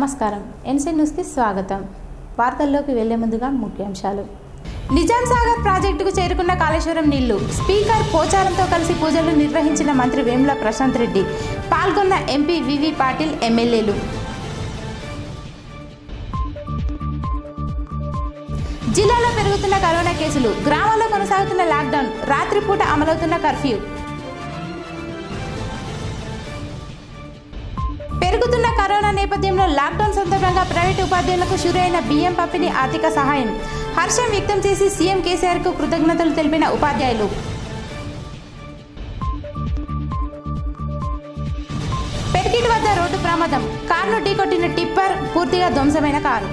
నమస్కారం ఎన్సీ న్యూస్కి స్వాగతం వార్తల్లోకి వెళ్లే ముందుగా ముఖ్యాంశాలు నిజాం సాగర్ ప్రాజెక్టుకు చేరుకున్న కాళేశ్వరం నీళ్లు స్పీకర్ పోచారంతో కలిసి పూజలు నిర్వహించిన మంత్రి వేముల ప్రశాంత్ రెడ్డి పాల్గొన్న ఎంపీ వివి పాటిల్ ఎమ్మెల్యేలు జిల్లాలో పెరుగుతున్న కరోనా కేసులు గ్రామాల్లో కొనసాగుతున్న లాక్డౌన్ రాత్రిపూట అమలవుతున్న కర్ఫ్యూ పెరుగుతున్న కరోనా నేపథ్యంలో లాక్డౌన్ సందర్భంగా ప్రైవేటు ఉపాధ్యాయులకు షురైన బియ్యం పంపిణీ ఆర్థిక సహాయం హర్షం వ్యక్తం చేసి సీఎం కేసీఆర్ కు కృతజ్ఞతలు తెలిపిన ఉపాధ్యాయులు పెర్కిట్ వద్ద రోడ్డు ప్రమాదం కారును ఢీకొట్టిన టిప్పర్ పూర్తిగా ధ్వంసమైన కారు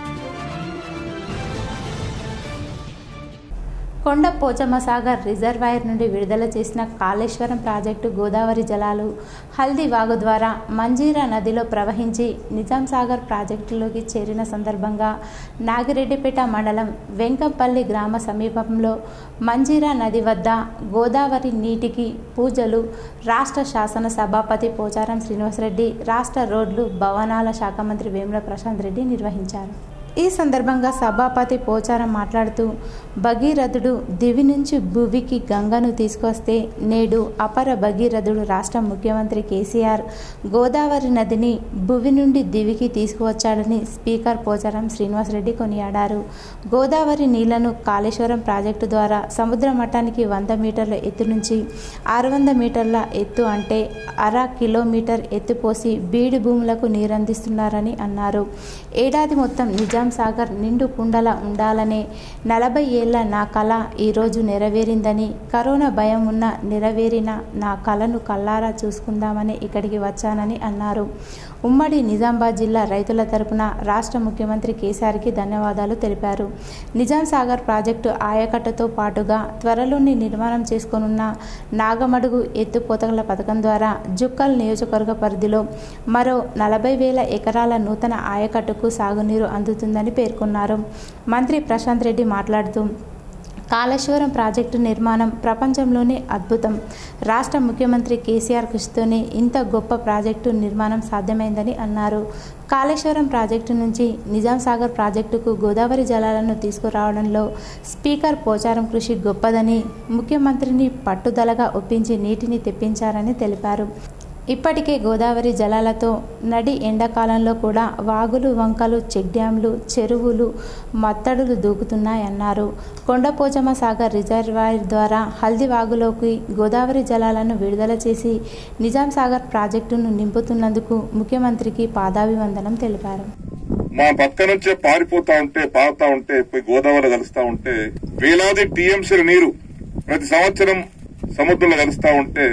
కొండ పోచమ్మ సాగర్ రిజర్వాయర్ నుండి విడుదల చేసిన కాళేశ్వరం ప్రాజెక్టు గోదావరి జలాలు హల్దీ వాగు ద్వారా మంజీరా నదిలో ప్రవహించి నిజాం సాగర్ ప్రాజెక్టులోకి చేరిన సందర్భంగా నాగిరెడ్డిపేట మండలం వెంకంపల్లి గ్రామ సమీపంలో మంజీరా నది వద్ద గోదావరి నీటికి పూజలు రాష్ట్ర శాసన సభాపతి పోచారం శ్రీనివాసరెడ్డి రాష్ట్ర రోడ్లు భవనాల శాఖ మంత్రి వేముల ప్రశాంత్ రెడ్డి నిర్వహించారు ఈ సందర్భంగా సభాపతి పోచారం మాట్లాడుతూ భగీరథుడు దివి నుంచి భువికి గంగను తీసుకొస్తే నేడు అపర భగీరథుడు రాష్ట్ర ముఖ్యమంత్రి కేసీఆర్ గోదావరి నదిని భువి నుండి దివికి తీసుకువచ్చాడని స్పీకర్ పోచారం శ్రీనివాసరెడ్డి కొనియాడారు గోదావరి నీళ్లను కాళేశ్వరం ప్రాజెక్టు ద్వారా సముద్ర మట్టానికి వంద మీటర్ల ఎత్తు నుంచి ఆరు వంద మీటర్ల ఎత్తు అంటే అర కిలోమీటర్ ఎత్తుపోసి బీడు భూములకు నీరందిస్తున్నారని అన్నారు ఏడాది మొత్తం నిజాం సాగర్ నిండు కుండల ఉండాలనే నలభై ఏళ్ల నా కళ ఈరోజు నెరవేరిందని కరోనా భయం ఉన్న నెరవేరిన నా కళను కల్లారా చూసుకుందామని ఇక్కడికి వచ్చానని అన్నారు ఉమ్మడి నిజామాబాద్ జిల్లా రైతుల తరపున రాష్ట్ర ముఖ్యమంత్రి కేసీఆర్కి ధన్యవాదాలు తెలిపారు నిజాం సాగర్ ప్రాజెక్టు ఆయకట్టుతో పాటుగా త్వరలోని నిర్మాణం చేసుకోనున్న నాగమడుగు ఎత్తుపోతల పథకం ద్వారా జుక్కల్ నియోజకవర్గ పరిధిలో మరో నలభై వేల ఎకరాల నూతన ఆయకట్టుకు సాగునీరు అందుతుందని పేర్కొన్నారు మంత్రి ప్రశాంత్ రెడ్డి మాట్లాడుతూ కాళేశ్వరం ప్రాజెక్టు నిర్మాణం ప్రపంచంలోనే అద్భుతం రాష్ట్ర ముఖ్యమంత్రి కేసీఆర్ కృషితోనే ఇంత గొప్ప ప్రాజెక్టు నిర్మాణం సాధ్యమైందని అన్నారు కాళేశ్వరం ప్రాజెక్టు నుంచి నిజాం సాగర్ ప్రాజెక్టుకు గోదావరి జలాలను తీసుకురావడంలో స్పీకర్ పోచారం కృషి గొప్పదని ముఖ్యమంత్రిని పట్టుదలగా ఒప్పించి నీటిని తెప్పించారని తెలిపారు ఇప్పటికే గోదావరి జలాలతో నడి ఎండాకాలంలో కూడా వాగులు వంకలు చెక్ డ్యాంలు చెరువులు మత్తడులు దూకుతున్నాయన్నారు కొండపోచమ్మ సాగర్ రిజర్వాయర్ ద్వారా హల్దీ వాగులోకి గోదావరి జలాలను విడుదల చేసి నిజాం సాగర్ ప్రాజెక్టును నింపుతున్నందుకు ముఖ్యమంత్రికి పాదాభివందనం తెలిపారు మా పక్క నుంచే పారిపోతా ఉంటే పారుతా ఉంటే పోయి గోదావరి కలుస్తా ఉంటే వేలాది టీఎంసీల నీరు ప్రతి సంవత్సరం సముద్రంలో కలుస్తా ఉంటే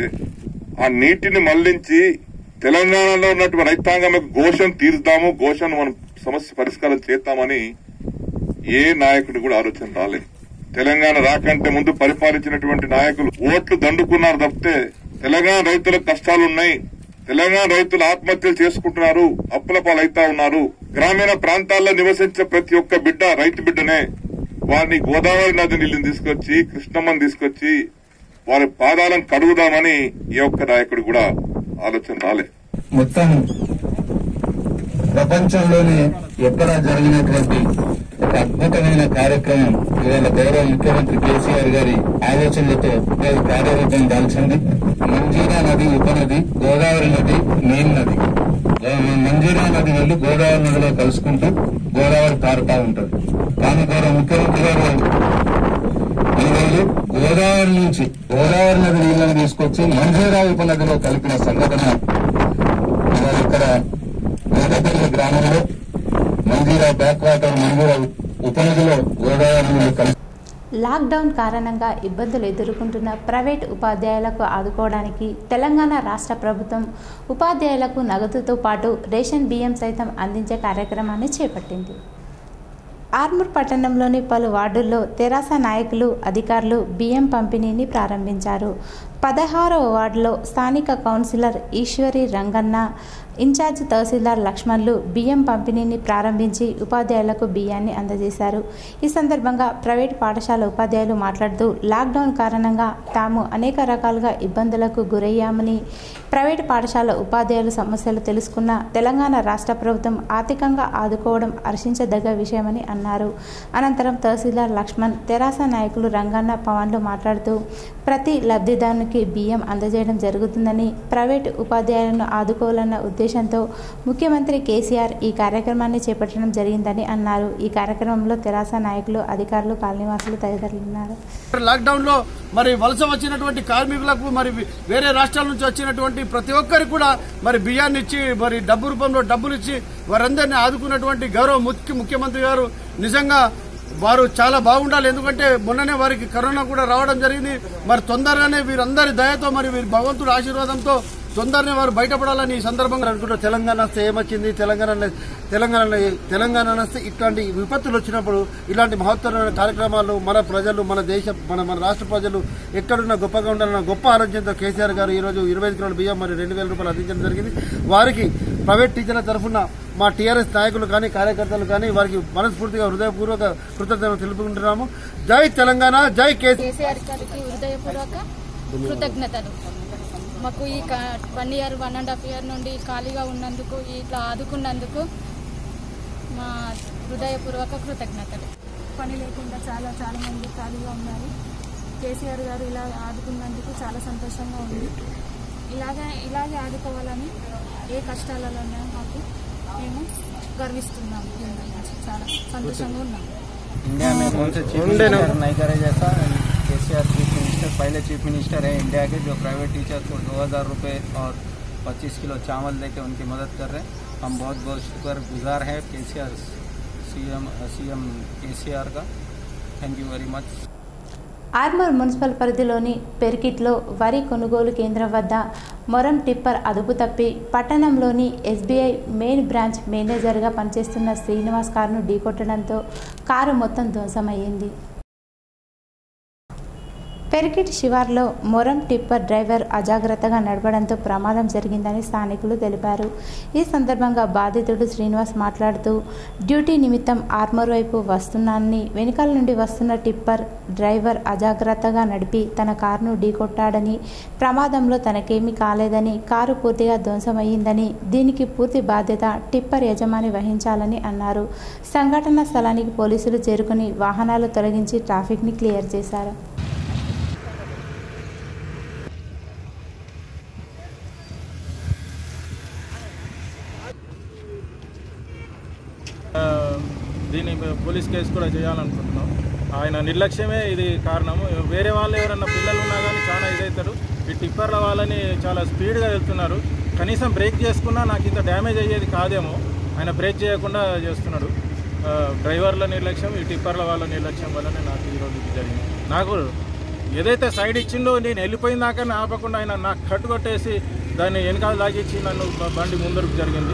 ఆ నీటిని మళ్లించి తెలంగాణలో ఉన్నటువంటి రైతాంగంకు ఘోషను తీరుద్దాము ఘోషను మనం సమస్య పరిష్కారం చేద్దామని ఏ నాయకుడు కూడా ఆలోచన రాలేదు తెలంగాణ రాకంటే ముందు పరిపాలించినటువంటి నాయకులు ఓట్లు దండుకున్నారు తప్పితే తెలంగాణ రైతులకు కష్టాలున్నాయి తెలంగాణ రైతులు ఆత్మహత్యలు చేసుకుంటున్నారు అప్పుల పాలైతా ఉన్నారు గ్రామీణ ప్రాంతాల్లో నివసించే ప్రతి ఒక్క బిడ్డ రైతు బిడ్డనే వారిని గోదావరి నది నీళ్ళని తీసుకొచ్చి కృష్ణమ్మని తీసుకొచ్చి వారి పాదాలను కడుగుదామని ఏ ఒక్క నాయకుడు కూడా ఆలోచన రాలే మొత్తం ప్రపంచంలోనే ఎక్కడా జరిగినటువంటి ఒక అద్భుతమైన కార్యక్రమం ఇవాళ గౌరవ ముఖ్యమంత్రి కేసీఆర్ గారి ఆలోచనలతో అది కార్యరూపం దాల్చింది మంజీరా నది ఉపనది గోదావరి నది మెయిన్ నది మంజీరా నది వెళ్లి గోదావరి నదిలో కలుసుకుంటూ గోదావరి పారుతా ఉంటుంది కానీ గౌరవ ముఖ్యమంత్రి గారు ఈరోజు గోదావరి నుంచి గోదావరి నది నీళ్లను తీసుకొచ్చి మంజీరా ఉపనదిలో కలిపిన సంఘటన ఇవాళ ఇక్కడ వేదపల్లి గ్రామంలో మంజీరా బ్యాక్ వాటర్ మంజీరా ఉపనదిలో గోదావరి నీళ్లు కలిసి లాక్డౌన్ కారణంగా ఇబ్బందులు ఎదుర్కొంటున్న ప్రైవేట్ ఉపాధ్యాయులకు ఆదుకోవడానికి తెలంగాణ రాష్ట్ర ప్రభుత్వం ఉపాధ్యాయులకు నగదుతో పాటు రేషన్ బియ్యం సైతం అందించే కార్యక్రమాన్ని చేపట్టింది ఆర్మూర్ పట్టణంలోని పలు వార్డుల్లో తెరాస నాయకులు అధికారులు బియ్యం పంపిణీని ప్రారంభించారు పదహారవ వార్డులో స్థానిక కౌన్సిలర్ ఈశ్వరి రంగన్న ఇన్ఛార్జ్ తహసీల్దార్ లక్ష్మణ్లు బియ్యం పంపిణీని ప్రారంభించి ఉపాధ్యాయులకు బియ్యాన్ని అందజేశారు ఈ సందర్భంగా ప్రైవేట్ పాఠశాల ఉపాధ్యాయులు మాట్లాడుతూ లాక్డౌన్ కారణంగా తాము అనేక రకాలుగా ఇబ్బందులకు గురయ్యామని ప్రైవేట్ పాఠశాల ఉపాధ్యాయుల సమస్యలు తెలుసుకున్న తెలంగాణ రాష్ట్ర ప్రభుత్వం ఆర్థికంగా ఆదుకోవడం హర్షించదగ్గ విషయమని అన్నారు అనంతరం తహసీల్దార్ లక్ష్మణ్ తెరాస నాయకులు రంగన్న పవన్లు మాట్లాడుతూ ప్రతి లబ్ధిదారునికి బియ్యం అందజేయడం జరుగుతుందని ప్రైవేటు ఉపాధ్యాయులను ఆదుకోవాలన్న ఉద్దేశంతో ముఖ్యమంత్రి కేసీఆర్ ఈ కార్యక్రమాన్ని చేపట్టడం జరిగిందని అన్నారు ఈ కార్యక్రమంలో తెరాస నాయకులు అధికారులు కాలనీవాసులు తదితరులు ఉన్నారు లాక్డౌన్ లో మరి వలస వచ్చినటువంటి కార్మికులకు మరి వేరే రాష్ట్రాల నుంచి వచ్చినటువంటి ప్రతి ఒక్కరికి కూడా మరి బియ్యాన్ని ఇచ్చి మరి డబ్బు రూపంలో డబ్బులు ఇచ్చి వారందరినీ ఆదుకున్నటువంటి గౌరవ ముఖ్య ముఖ్యమంత్రి గారు నిజంగా వారు చాలా బాగుండాలి ఎందుకంటే మొన్ననే వారికి కరోనా కూడా రావడం జరిగింది మరి తొందరగానే వీరందరి దయతో మరి వీరి భగవంతుడి ఆశీర్వాదంతో తొందరనే వారు బయటపడాలని ఈ సందర్భంగా అనుకుంటూ తెలంగాణ వస్తే ఏమొచ్చింది తెలంగాణ తెలంగాణ తెలంగాణ వస్తే ఇట్లాంటి విపత్తులు వచ్చినప్పుడు ఇలాంటి మహత్తరమైన కార్యక్రమాలు మన ప్రజలు మన దేశ మన మన రాష్ట్ర ప్రజలు ఎక్కడున్న గొప్పగా ఉండాలన్న గొప్ప ఆలోచనతో కేసీఆర్ గారు ఈ రోజు ఇరవై ఐదు కిలోల బియ్యం మరి రెండు వేల రూపాయలు అందించడం జరిగింది వారికి ప్రైవేట్ టీచర్ల తరఫున మా టీఆర్ఎస్ నాయకులు కానీ కార్యకర్తలు కానీ వారికి మనస్ఫూర్తిగా హృదయపూర్వక కృతజ్ఞతలు తెలుపుకుంటున్నాము జై తెలంగాణ జై కేసీ కేసీఆర్ గారికి హృదయపూర్వక కృతజ్ఞతలు మాకు ఈ one year one and half year నుండి ఖాళీగా ఉన్నందుకు ఇట్లా ఆదుకున్నందుకు మా హృదయపూర్వక కృతజ్ఞతలు పని లేకుండా చాలా చాలా మంది ఖాళీగా ఉన్నారు కేసీఆర్ గారు ఇలా ఆదుకున్నందుకు చాలా సంతోషంగా ఉంది ఇలాగే ఇలాగే ఆదుకోవాలని ఏ కష్టాలలో ఉన్నా మాకు మేము గర్విస్తున్నాము దీని గురించి చాలా సంతోషంగా ఉన్నాము इंडिया में कौन से चीफ मिनिस्टर नहीं करे जैसा केसीआर चीफ मिनिस्टर पहले चीफ मिनिस्टर है इंडिया के जो प्राइवेट टीचर को दो हज़ार रुपये और पच्चीस किलो चावल देके उनकी मदद कर रहे हैं हम बहुत बहुत शुक्र गुजार हैं K C R C M C M K C R का thank you very much Armoor municipal పరిధిలోని పెర్కిట్లో వరి కొనుగోలు కేంద్రం వద్ద మొరం టిప్పర్ అదుపు తప్పి పట్టణంలోని ఎస్బీఐ మెయిన్ బ్రాంచ్ మేనేజర్గా పనిచేస్తున్న శ్రీనివాస్ కారును ఢీకొట్టడంతో కారు మొత్తం ధ్వంసమయ్యింది పెరికిట్ శివార్లో మొరం టిప్పర్ డ్రైవర్ అజాగ్రత్తగా నడపడంతో ప్రమాదం జరిగిందని స్థానికులు తెలిపారు ఈ సందర్భంగా బాధితుడు శ్రీనివాస్ మాట్లాడుతూ డ్యూటీ నిమిత్తం ఆర్మర్ వైపు వస్తున్నానని వెనుకాల నుండి వస్తున్న టిప్పర్ డ్రైవర్ అజాగ్రత్తగా నడిపి తన కారును ఢీకొట్టాడని ప్రమాదంలో తనకేమీ కాలేదని కారు పూర్తిగా ధ్వంసమయ్యిందని దీనికి పూర్తి బాధ్యత టిప్పర్ యజమాని వహించాలని అన్నారు సంఘటన స్థలానికి పోలీసులు చేరుకుని వాహనాలు తొలగించి ట్రాఫిక్ని క్లియర్ చేశారు ఆ, దీన్ని పోలీస్ కేసు కూడా చేయాలనుకుంటున్నాం ఆయన నిర్లక్ష్యమే ఇది కారణం వేరే వాళ్ళు ఎవరన్నా పిల్లలు ఉన్నా కానీ చాలా ఇదవుతారు ఈ టిప్పర్ల వాళ్ళని చాలా స్పీడ్గా వెళ్తున్నారు కనీసం బ్రేక్ చేసుకున్నా నాకు ఇంత డ్యామేజ్ అయ్యేది కాదేమో ఆయన బ్రేక్ చేయకుండా చేస్తున్నాడు ఆ, డ్రైవర్ల నిర్లక్ష్యం ఈ టిప్పర్ల వాళ్ళ నిర్లక్ష్యం వల్లనే నాకు ఈరోజు ఇది జరిగింది నాకు ఏదైతే సైడ్ ఇచ్చిండో నేను వెళ్ళిపోయిన దాకా ఆపకుండా ఆయన నాకు కట్టు కొట్టేసి దాన్ని వెనకాల లాగిచ్చి నన్ను బండి ముందరకు జరిగింది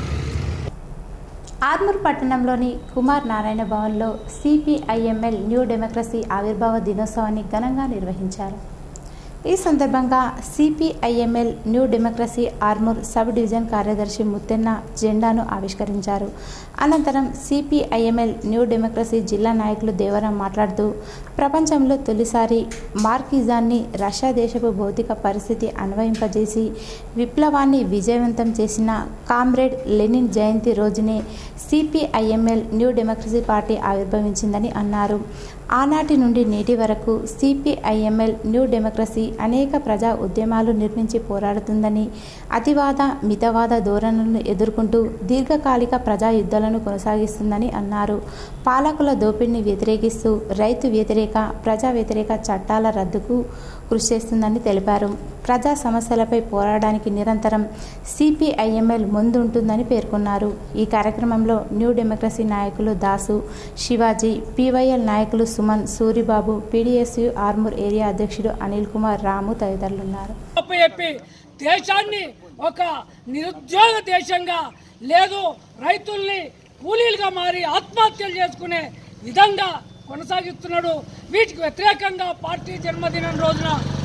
ఆర్మూర్ పట్టణంలోని కుమార్ నారాయణ భవన్లో సిపిఐఎంఎల్ న్యూ డెమోక్రసీ ఆవిర్భావ దినోత్సవాన్ని ఘనంగా నిర్వహించారు ఈ సందర్భంగా CPIML new democracy Armoor sub division కార్యదర్శి ముత్తెన్న జెండాను ఆవిష్కరించారు అనంతరం సిపిఐఎంఎల్ న్యూ డెమోక్రసీ జిల్లా నాయకులు దేవరం మాట్లాడుతూ ప్రపంచంలో తొలిసారి మార్కిజాన్ని రష్యా దేశపు భౌతిక పరిస్థితి అన్వయింపజేసి విప్లవాన్ని విజయవంతం చేసిన కామ్రేడ్ లెనిన్ జయంతి రోజునే సిపిఐఎంఎల్ న్యూ డెమోక్రసీ పార్టీ ఆవిర్భవించిందని అన్నారు ఆనాటి నుండి నేటి వరకు సిపిఐఎంఎల్ న్యూ డెమోక్రసీ అనేక ప్రజా ఉద్యమాలు నిర్మించి పోరాడుతుందని అతివాద మితవాద ధోరణులను ఎదుర్కొంటూ దీర్ఘకాలిక ప్రజా యుద్ధాలను కొనసాగిస్తుందని అన్నారు పాలకుల దోపిడిని వ్యతిరేకిస్తూ రైతు వ్యతిరేక ప్రజా వ్యతిరేక చట్టాల రద్దుకు కృషి చేస్తుందని తెలిపారు ప్రజా సమస్యలపై పోరాడడానికి నిరంతరం సిపిఐఎంఎల్ ముందుంటుందని పేర్కొన్నారు ఈ కార్యక్రమంలో న్యూ డెమోక్రసీ నాయకులు దాసు శివాజీ పీవైఎల్ నాయకులు సుమన్ సూరిబాబు పీడీఎస్యు ఆర్మూర్ ఏరియా అధ్యక్షుడు అనిల్ కుమార్ రాము తదితరులున్నారు చెప్పి దేశాన్ని ఒక నిరుద్యోగ దేశంగా లేదు రైతుల్ని కూలీలుగా మారి ఆత్మహత్యలు చేసుకునే విధంగా కొనసాగిస్తున్నాడు వీటికి వ్యతిరేకంగా పార్టీ జన్మదినం రోజున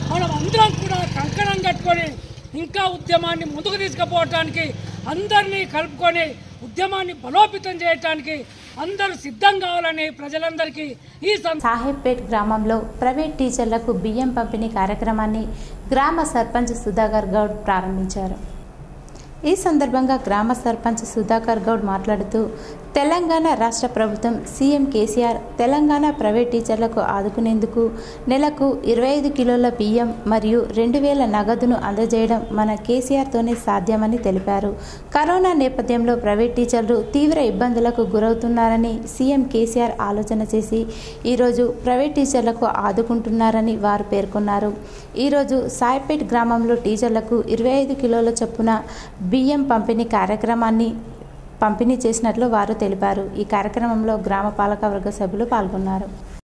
మనం అందరం కూడా కంకణం కట్టుకొని ఇంకా ఉద్యమాన్ని ముందుకు తీసుకుపోవటానికి అందరినీ కలుపుకొని ఉద్యమాన్ని బలోపేతం చేయటానికి అందరూ సిద్ధం కావాలని ప్రజలందరికీ ఈ సం సాహెబ్పేట్ గ్రామంలో ప్రైవేట్ టీచర్లకు బియ్యం పంపిణీ కార్యక్రమాన్ని గ్రామ సర్పంచ్ సుధాకర్ గౌడ్ ప్రారంభించారు ఈ సందర్భంగా గ్రామ సర్పంచ్ సుధాకర్ గౌడ్ మాట్లాడుతూ తెలంగాణ రాష్ట్ర ప్రభుత్వం సీఎం కేసీఆర్ తెలంగాణ ప్రైవేట్ టీచర్లకు ఆదుకునేందుకు నెలకు ఇరవై ఐదు కిలోల బియ్యం మరియు రెండు వేల నగదును అందజేయడం మన కేసీఆర్తోనే సాధ్యమని తెలిపారు కరోనా నేపథ్యంలో ప్రైవేట్ టీచర్లు తీవ్ర ఇబ్బందులకు గురవుతున్నారని సీఎం కేసీఆర్ ఆలోచన చేసి ఈరోజు ప్రైవేట్ టీచర్లకు ఆదుకుంటున్నారని వారు పేర్కొన్నారు ఈరోజు సాయిపేట్ గ్రామంలో టీచర్లకు ఇరవై ఐదు కిలోల చొప్పున బియ్యం పంపిణీ కార్యక్రమాన్ని పంపిణీ చేసినట్లు వారు తెలిపారు ఈ కార్యక్రమంలో గ్రామ పాలకవర్గ సభ్యులు పాల్గొన్నారు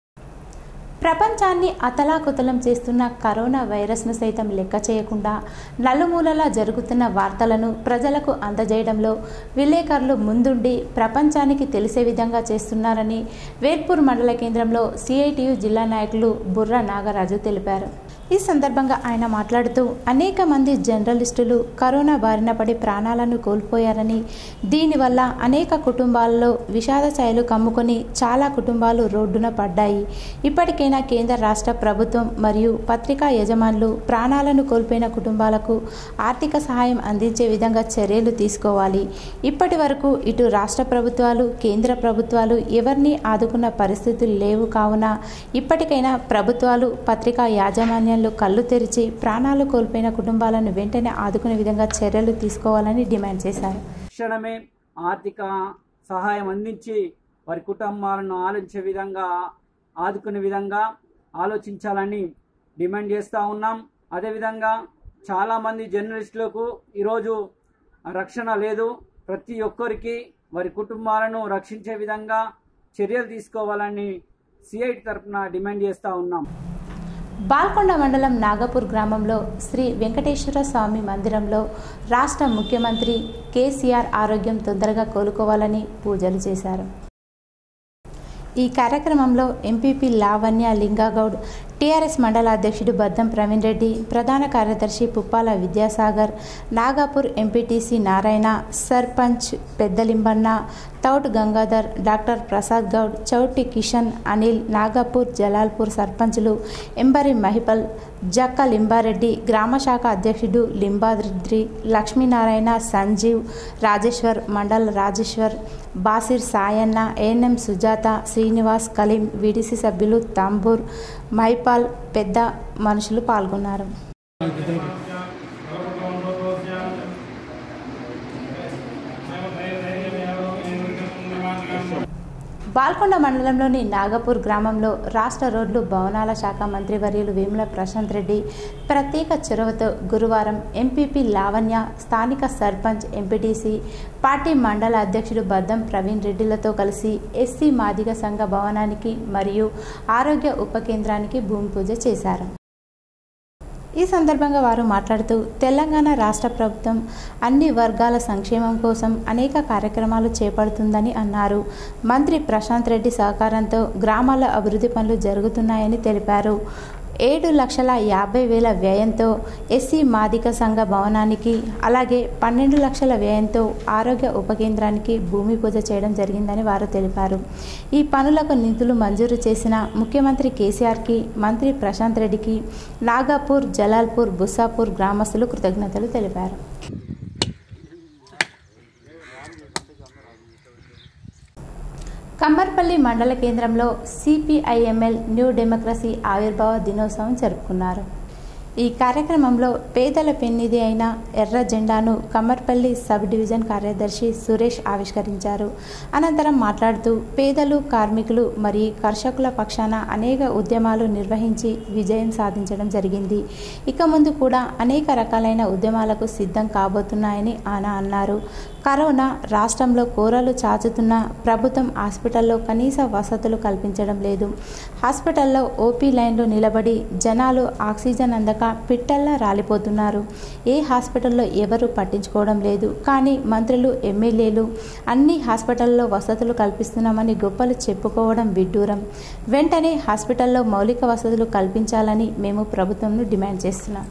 ప్రపంచాన్ని అతలాకుతలం చేస్తున్న కరోనా వైరస్ను సైతం లెక్క చేయకుండా నలుమూలలా జరుగుతున్న వార్తలను ప్రజలకు అందజేయడంలో విలేకరులు ముందుండి ప్రపంచానికి తెలిసే విధంగా చేస్తున్నారని వేర్పూర్ మండల కేంద్రంలో సిఐటియు జిల్లా నాయకులు బుర్రా నాగరాజు తెలిపారు ఈ సందర్భంగా ఆయన మాట్లాడుతూ అనేక మంది జర్నలిస్టులు కరోనా బారిన పడి ప్రాణాలను కోల్పోయారని దీనివల్ల అనేక కుటుంబాలలో విషాద ఛాయలు కమ్ముకొని చాలా కుటుంబాలు రోడ్డున పడ్డాయి ఇప్పటికైనా కేంద్ర రాష్ట్ర ప్రభుత్వం మరియు పత్రికా యజమానులు ప్రాణాలను కోల్పోయిన కుటుంబాలకు ఆర్థిక సహాయం అందించే విధంగా చర్యలు తీసుకోవాలి ఇప్పటి వరకు ఇటు రాష్ట్ర ప్రభుత్వాలు కేంద్ర ప్రభుత్వాలు ఎవరిని ఆదుకున్న పరిస్థితులు లేవు కావున ఇప్పటికైనా ప్రభుత్వాలు పత్రికా యాజమాన్యాలు కళ్ళు తెరిచి ప్రాణాలు కోల్పోయిన కుటుంబాలను వెంటనే ఆదుకునే విధంగా చర్యలు తీసుకోవాలని డిమాండ్ చేశారు తక్షణమే ఆర్థిక సహాయం అందించి వారి కుటుంబాలను ఆలోచించే విధంగా ఆదుకునే విధంగా ఆలోచించాలని డిమాండ్ చేస్తూ ఉన్నాం అదేవిధంగా చాలామంది జర్నలిస్టులకు ఈరోజు రక్షణ లేదు ప్రతి ఒక్కరికి వారి కుటుంబాలను రక్షించే విధంగా చర్యలు తీసుకోవాలని సిఐటి తరఫున డిమాండ్ చేస్తూ ఉన్నాం బాల్కొండ మండలం నాగపూర్ గ్రామంలో శ్రీ వెంకటేశ్వర స్వామి మందిరంలో రాష్ట్ర ముఖ్యమంత్రి కేసీఆర్ ఆరోగ్యం తొందరగా కోలుకోవాలని పూజలు చేశారు ఈ కార్యక్రమంలో ఎంపీపీ లావణ్య లింగాగౌడ్ టీఆర్ఎస్ మండల అధ్యక్షుడు బద్దం ప్రవీణ్ రెడ్డి ప్రధాన కార్యదర్శి పుప్పాల విద్యాసాగర్ నాగాపూర్ ఎంపీటీసీ నారాయణ సర్పంచ్ పెద్దలింబన్న తౌట్ గంగాధర్ డాక్టర్ ప్రసాద్ గౌడ్ చౌటి కిషన్ అనిల్ నాగపూర్ జలాల్పూర్ సర్పంచులు ఎంబరి మహిపల్ జక్క లింబారెడ్డి గ్రామ శాఖ అధ్యక్షుడు లింబాద్రి లక్ష్మీనారాయణ సంజీవ్ రాజేశ్వర్ మండల్ రాజేశ్వర్ బాసిర్ సాయన్న ఏఎన్ఎం సుజాత శ్రీనివాస్ కలీం వీడీసీ సభ్యులు తాంబూర్ మైపాల్ పెద్ద మనుషులు పాల్గొన్నారు బాల్కొండ మండలంలోని నాగపూర్ గ్రామంలో రాష్ట్ర రోడ్లు భవనాల శాఖ మంత్రివర్యులు వేముల ప్రశాంత్ రెడ్డి ప్రత్యేక చొరవతో గురువారం ఎంపీపీ లావణ్య స్థానిక సర్పంచ్ ఎంపీటీసీ పార్టీ మండల అధ్యక్షుడు బద్దం ప్రవీణ్ రెడ్డిలతో కలిసి ఎస్సీ మాదిగ సంఘ భవనానికి మరియు ఆరోగ్య ఉప కేంద్రానికి భూమి పూజ చేశారు ఈ సందర్భంగా వారు మాట్లాడుతూ తెలంగాణ రాష్ట్ర ప్రభుత్వం అన్ని వర్గాల సంక్షేమం కోసం అనేక కార్యక్రమాలు చేపడుతుందని అన్నారు మంత్రి ప్రశాంత్ రెడ్డి సహకారంతో గ్రామాల అభివృద్ధి పనులు జరుగుతున్నాయని తెలిపారు ఏడు లక్షల యాభై వేల వ్యయంతో ఎస్సీ మాదిక సంఘ భవనానికి అలాగే పన్నెండు లక్షల వ్యయంతో ఆరోగ్య ఉప కేంద్రానికి భూమి పూజ చేయడం జరిగిందని వారు తెలిపారు ఈ పనులకు నిధులు మంజూరు చేసిన ముఖ్యమంత్రి కేసీఆర్కి మంత్రి ప్రశాంత్ రెడ్డికి నాగాపూర్ జలాల్పూర్ బుస్సాపూర్ గ్రామస్తులు కృతజ్ఞతలు తెలిపారు కమ్మర్పల్లి మండల కేంద్రంలో సిపిఐఎంఎల్ న్యూ డెమోక్రసీ ఆవిర్భావ దినోత్సవం జరుపుకున్నారు ఈ కార్యక్రమంలో పేదల పెన్నిధి అయిన ఎర్ర జెండాను కమ్మర్పల్లి సబ్ డివిజన్ కార్యదర్శి సురేష్ ఆవిష్కరించారు అనంతరం మాట్లాడుతూ పేదలు కార్మికులు మరియు కర్షకుల పక్షాన అనేక ఉద్యమాలు నిర్వహించి విజయం సాధించడం జరిగింది ఇక ముందు కూడా అనేక రకాలైన ఉద్యమాలకు సిద్ధం కాబోతున్నాయని ఆయన అన్నారు కరోనా రాష్ట్రంలో కూరలు చాచుతున్న ప్రభుత్వం హాస్పిటల్లో కనీస వసతులు కల్పించడం లేదు హాస్పిటల్లో ఓపీ లైన్లో నిలబడి జనాలు ఆక్సిజన్ అందక పిట్టల్లా రాలిపోతున్నారు ఏ హాస్పిటల్లో ఎవరు పట్టించుకోవడం లేదు కానీ మంత్రులు ఎమ్మెల్యేలు అన్ని హాస్పిటల్లో వసతులు కల్పిస్తున్నామని గొప్పలు చెప్పుకోవడం విడ్డూరం వెంటనే హాస్పిటల్లో మౌలిక వసతులు కల్పించాలని మేము ప్రభుత్వంను డిమాండ్ చేస్తున్నాం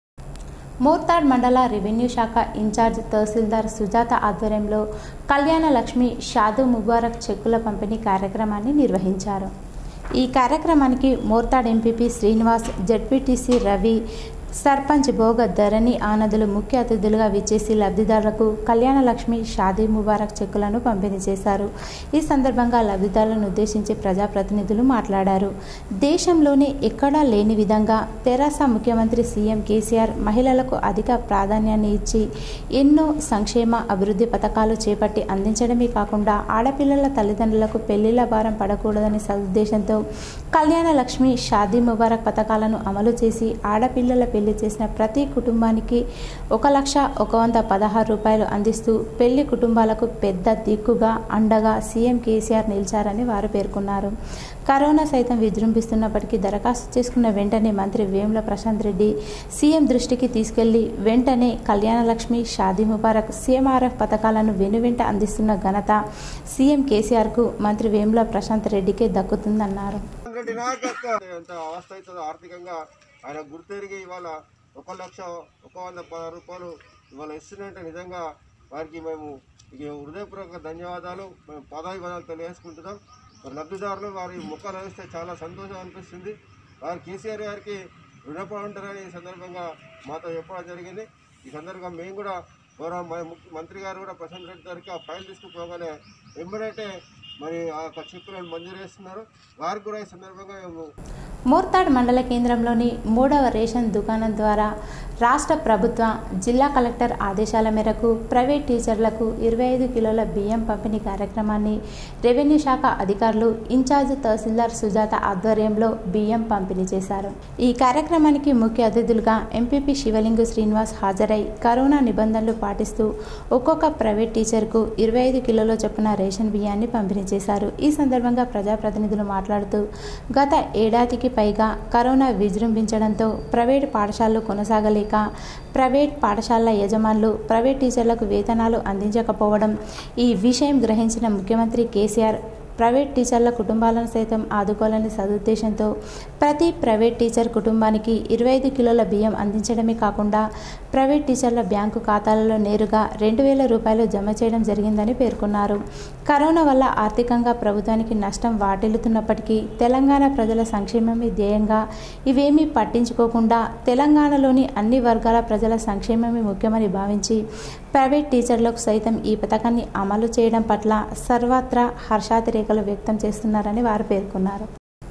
మోర్తాడ్ మండల రెవెన్యూ శాఖ ఇన్ఛార్జ్ తహసీల్దార్ సుజాత ఆధ్వర్యంలో కళ్యాణ లక్ష్మి షాదు ముబారక్ చెక్కుల పంపిణీ కార్యక్రమాన్ని నిర్వహించారు ఈ కార్యక్రమానికి మోర్తాడ్ ఎంపీపీ శ్రీనివాస్ జడ్పీటీసీ రవి సర్పంచ్ భోగ ధరణి ఆనందులు ముఖ్య అతిథులుగా విచ్చేసి లబ్ధిదారులకు కళ్యాణ లక్ష్మి షాదీ ముబారక్ చెక్కులను పంపిణీ చేశారు ఈ సందర్భంగా లబ్ధిదారులను ఉద్దేశించి ప్రజాప్రతినిధులు మాట్లాడారు దేశంలోనే ఎక్కడా లేని విధంగా తెరాస ముఖ్యమంత్రి సీఎం కేసీఆర్ మహిళలకు అధిక ప్రాధాన్యాన్ని ఇచ్చి ఎన్నో సంక్షేమ అభివృద్ధి పథకాలు చేపట్టి అందించడమే కాకుండా ఆడపిల్లల తల్లిదండ్రులకు పెళ్లిళ్ల భారం పడకూడదని సదుద్దేశంతో కళ్యాణ లక్ష్మి షాదీ ముబారక్ పథకాలను అమలు చేసి ఆడపిల్లల పెళ్లి చేసిన ప్రతి కుటుంబానికి ఒక లక్ష ఒక వంద పదహారు రూపాయలు అందిస్తూ పెళ్లి కుటుంబాలకు పెద్ద దిక్కుగా అండగా సీఎం కేసీఆర్ నిలిచారని వారు పేర్కొన్నారు కరోనా సైతం విజృంభిస్తున్నప్పటికీ దరఖాస్తు చేసుకున్న వెంటనే మంత్రి వేముల ప్రశాంత్ రెడ్డి సీఎం దృష్టికి తీసుకెళ్లి వెంటనే కళ్యాణ లక్ష్మి షాదీ ముబారక్ సీఎంఆర్ఎఫ్ పథకాలను వెనువెంట అందిస్తున్న ఘనత సీఎం కేసీఆర్కు మంత్రి వేముల ప్రశాంత్ రెడ్డికే దక్కుతుందన్నారు రెడ్డి నాయకత్వం ఎంత అవస్థ అవుతుందో ఆర్థికంగా ఆయన గుర్తెరిగి ఇవాళ ఒక లక్ష ఒక వంద పది రూపాయలు ఇవాళ ఇస్తున్నట్టే నిజంగా వారికి మేము ఇక హృదయపూర్వక ధన్యవాదాలు మేము పదాభివాదాలు తెలియజేసుకుంటున్నాం మరి లబ్ధిదారులు వారి ముఖాలు వేస్తే చాలా సంతోషం అనిపిస్తుంది వారు కేసీఆర్ గారికి రుణపడి ఉంటారని ఈ సందర్భంగా మాతో చెప్పడం జరిగింది ఈ సందర్భంగా మేము కూడా గౌరవ మ- ముఖ్య- మంత్రి గారు కూడా ప్రశాంత్ రెడ్డి గారికి ఆ ఫైల్ తీసుకుపోగానే వెంబడైతే మరి ఆ యొక్క చెక్కులను మంజూరు చేస్తున్నారు వారికి కూడా ఈ సందర్భంగా మేము మోర్తాడ్ మండల కేంద్రంలోని మూడవ రేషన్ దుకాణం ద్వారా రాష్ట్ర ప్రభుత్వ జిల్లా కలెక్టర్ ఆదేశాల మేరకు ప్రైవేట్ టీచర్లకు ఇరవై ఐదు కిలోల బియ్యం పంపిణీ కార్యక్రమాన్ని రెవెన్యూ శాఖ అధికారులు ఇన్ఛార్జ్ తహసీల్దార్ సుజాత ఆధ్వర్యంలో బియ్యం పంపిణీ చేశారు ఈ కార్యక్రమానికి ముఖ్య అతిథులుగా ఎంపీపీ శివలింగు శ్రీనివాస్ హాజరై కరోనా నిబంధనలు పాటిస్తూ ఒక్కొక్క ప్రైవేట్ టీచర్కు ఇరవై ఐదు కిలోల చొప్పున రేషన్ బియ్యాన్ని పంపిణీ చేశారు ఈ సందర్భంగా ప్రజాప్రతినిధులు మాట్లాడుతూ గత ఏడాదికి పైగా కరోనా విజృంభించడంతో ప్రైవేట్ పాఠశాలలు కొనసాగలేక ప్రైవేట్ పాఠశాలల యజమానులు ప్రైవేట్ టీచర్లకు వేతనాలు అందించకపోవడం ఈ విషయం గ్రహించిన ముఖ్యమంత్రి కేసీఆర్ ప్రైవేట్ టీచర్ల కుటుంబాలను సైతం ఆదుకోవాలని సదుద్దేశంతో ప్రతి ప్రైవేట్ టీచర్ కుటుంబానికి ఇరవై ఐదు కిలోల బియ్యం అందించడమే కాకుండా ప్రైవేట్ టీచర్ల బ్యాంకు ఖాతాలలో నేరుగా రెండు వేల రూపాయలు జమ చేయడం జరిగిందని పేర్కొన్నారు కరోనా వల్ల ఆర్థికంగా ప్రభుత్వానికి నష్టం వాటిల్లుతున్నప్పటికీ తెలంగాణ ప్రజల సంక్షేమమే ధ్యేయంగా ఇవేమీ పట్టించుకోకుండా తెలంగాణలోని అన్ని వర్గాల ప్రజల సంక్షేమమే ముఖ్యమని భావించి ప్రైవేట్ టీచర్లకు సైతం ఈ పథకాన్ని అమలు చేయడం పట్ల సర్వత్రా హర్షాతిరేకలు వ్యక్తం చేస్తున్నారని వారు పేర్కొన్నారు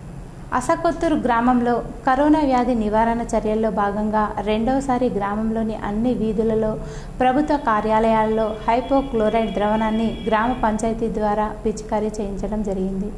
అసకొత్తూరు గ్రామంలో కరోనా వ్యాధి నివారణ చర్యల్లో భాగంగా రెండవసారి గ్రామంలోని అన్ని వీధులలో ప్రభుత్వ కార్యాలయాల్లో హైపోక్లోరైడ్ ద్రవణాన్ని గ్రామ పంచాయతీ ద్వారా పిచికారీ చేయించడం జరిగింది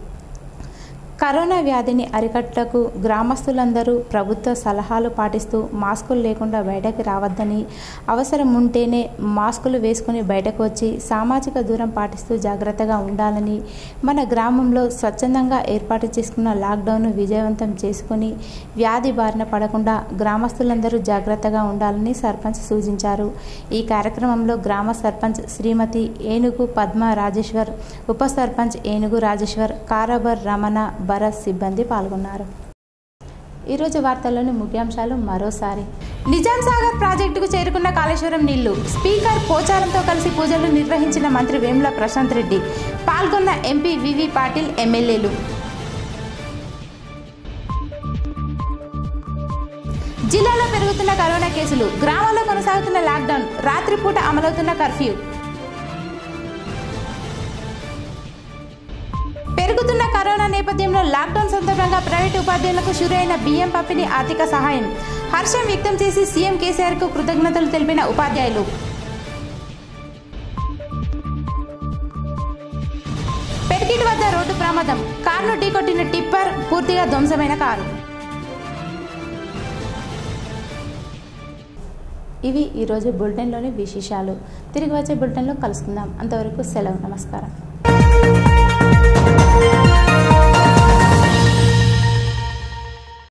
కరోనా వ్యాధిని అరికట్టకు గ్రామస్తులందరూ ప్రభుత్వ సలహాలు పాటిస్తూ మాస్కులు లేకుండా బయటకు రావద్దని అవసరం ఉంటేనే మాస్కులు వేసుకుని బయటకు వచ్చి సామాజిక దూరం పాటిస్తూ జాగ్రత్తగా ఉండాలని మన గ్రామంలో స్వచ్ఛందంగా ఏర్పాటు చేసుకున్న లాక్డౌన్ను విజయవంతం చేసుకుని వ్యాధి బారిన పడకుండా గ్రామస్తులందరూ జాగ్రత్తగా ఉండాలని సర్పంచ్ సూచించారు ఈ కార్యక్రమంలో గ్రామ సర్పంచ్ శ్రీమతి ఏనుగు పద్మ రాజేశ్వర్ ఉప సర్పంచ్ ఏనుగు రాజేశ్వర్ కారాబర్ రమణ భరత్ సిబ్బంది పాల్గొన్నారు ఈరోజు వార్తల్లోని ముఖ్యాంశాలు మరోసారి నిజాం సాగర్ ప్రాజెక్టుకు చేరుకున్న కాళేశ్వరం నీళ్లు స్పీకర్ పోచారంతో కలిసి పూజలు నిర్వహించిన మంత్రి వేముల ప్రశాంత్ రెడ్డి పాల్గొన్న ఎంపీ వివి పాటిల్ ఎమ్మెల్యేలు జిల్లాలో పెరుగుతున్న కరోనా కేసులు గ్రామాల్లో కొనసాగుతున్న లాక్డౌన్ రాత్రిపూట అమలవుతున్న కర్ఫ్యూ పెరుగుతున్న కరోనా నేపథ్యంలో లాక్డౌన్ సందర్భంగా ప్రైవేటు ఉపాధ్యాయులకు షురైన బియ్యం పంపిణీ ఆర్థిక సహాయం హర్షం వ్యక్తం చేసి సీఎం కేసీఆర్ కు కృతజ్ఞతలు తెలిపిన ఉపాధ్యాయులు పెరికిట్ వద్ద రోడ్డు ప్రమాదం కారును ఢీకొట్టిన టిప్పర్ పూర్తిగా ధ్వంసమైన కారు ఇవి ఈరోజు బులెటిన్లోని విశేషాలు తిరిగి వచ్చే బులెటిన్లో కలుసుకుందాం అంతవరకు సెలవు నమస్కారం